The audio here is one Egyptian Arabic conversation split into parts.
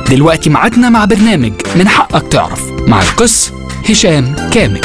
دلوقتي ميعادنا مع برنامج من حقك تعرف مع القس هشام كامل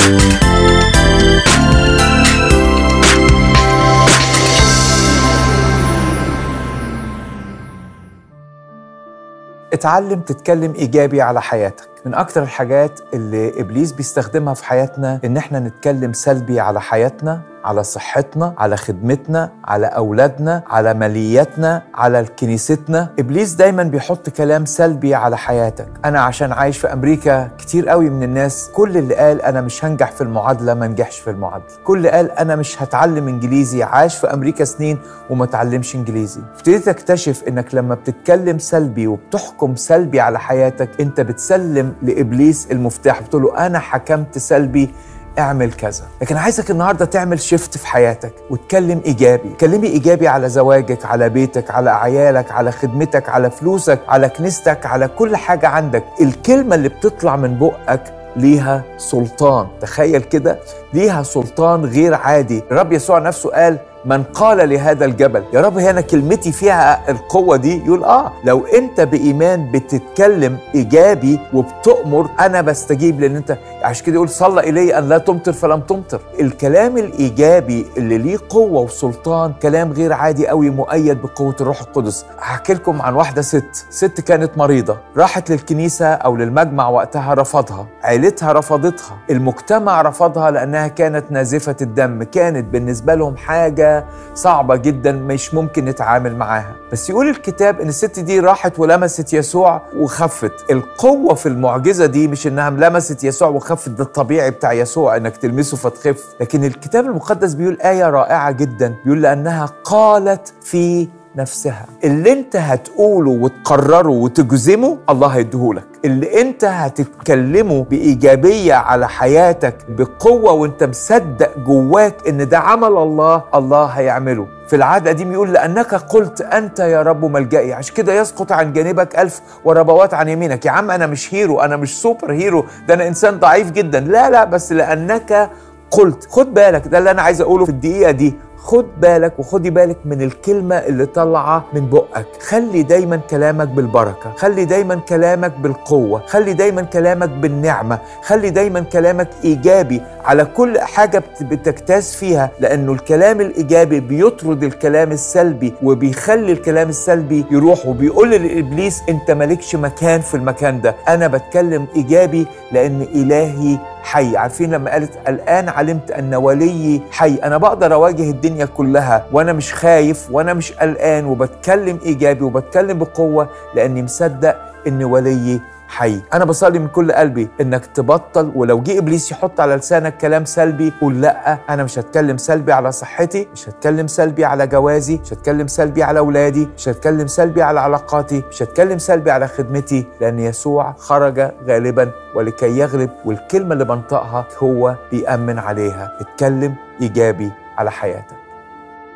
اتعلم تتكلم ايجابي على حياتك من اكتر الحاجات اللي ابليس بيستخدمها في حياتنا ان احنا نتكلم سلبي على حياتنا على صحتنا على خدمتنا على اولادنا على مالياتنا على كنيستنا ابليس دايما بيحط كلام سلبي على حياتك انا عشان عايش في امريكا كتير قوي من الناس كل اللي قال انا مش هنجح في المعادله ما نجحش في المعادله كل اللي قال انا مش هتعلم انجليزي عاش في امريكا سنين وما تعلمش انجليزي ابتديت تكتشف انك لما بتتكلم سلبي وبتحكم سلبي على حياتك انت بتسلم لابليس المفتاح بتقول له انا حكمت سلبي اعمل كذا لكن عايزك النهارده تعمل شيفت في حياتك وتكلم ايجابي كلمي ايجابي على زواجك على بيتك على عيالك على خدمتك على فلوسك على كنيستك على كل حاجه عندك الكلمه اللي بتطلع من بقك ليها سلطان تخيل كده ليها سلطان غير عادي الرب يسوع نفسه قال من قال لهذا الجبل يا رب هنا كلمتي فيها القوة دي يقول آه لو أنت بإيمان بتتكلم إيجابي وبتؤمر أنا بستجيب لأن أنت عشان كده يقول صلى إلي أن لا تمطر فلم تمطر الكلام الإيجابي اللي ليه قوة وسلطان كلام غير عادي قوي مؤيد بقوة الروح القدس هحكي لكم عن واحدة ست ست كانت مريضة راحت للكنيسة أو للمجمع وقتها رفضها عيلتها رفضتها المجتمع رفضها لأنها كانت نازفة الدم كانت بالنسبة لهم حاجة صعبة جدا مش ممكن نتعامل معاها بس يقول الكتاب ان الست دي راحت ولمست يسوع وخفت القوة في المعجزة دي مش انها لمست يسوع وخفت ده الطبيعي بتاع يسوع انك تلمسه فتخف لكن الكتاب المقدس بيقول آية رائعة جدا بيقول لأنها قالت في نفسها اللي انت هتقوله وتقرره وتجزمه الله هيديهولك اللي انت هتتكلمه بإيجابية على حياتك بقوة وانت مصدق جواك ان ده عمل الله الله هيعمله في العهد القديم يقول لأنك قلت أنت يا رب ملجئي عشان كده يسقط عن جانبك ألف وربوات عن يمينك يا عم أنا مش هيرو أنا مش سوبر هيرو ده أنا إنسان ضعيف جدا لا لا بس لأنك قلت خد بالك ده اللي أنا عايز أقوله في الدقيقة دي خد بالك وخدي بالك من الكلمة اللي طالعة من بقك خلي دايما كلامك بالبركة خلي دايما كلامك بالقوة خلي دايما كلامك بالنعمة خلي دايما كلامك إيجابي على كل حاجة بتجتاز فيها لأنه الكلام الإيجابي بيطرد الكلام السلبي وبيخلي الكلام السلبي يروح وبيقول لإبليس أنت مالكش مكان في المكان ده أنا بتكلم إيجابي لأن إلهي حي عارفين لما قالت الآن علمت أن وليي حي أنا بقدر أواجه الدنيا كلها وأنا مش خايف وأنا مش قلقان وبتكلم إيجابي وبتكلم بقوة لأني مصدق أن وليي حي انا بصلي من كل قلبي انك تبطل ولو جه ابليس يحط على لسانك كلام سلبي قول لا انا مش هتكلم سلبي على صحتي مش هتكلم سلبي على جوازي مش هتكلم سلبي على اولادي مش هتكلم سلبي على علاقاتي مش هتكلم سلبي على خدمتي لان يسوع خرج غالبا ولكي يغلب والكلمه اللي بنطقها هو بيأمن عليها اتكلم ايجابي على حياتك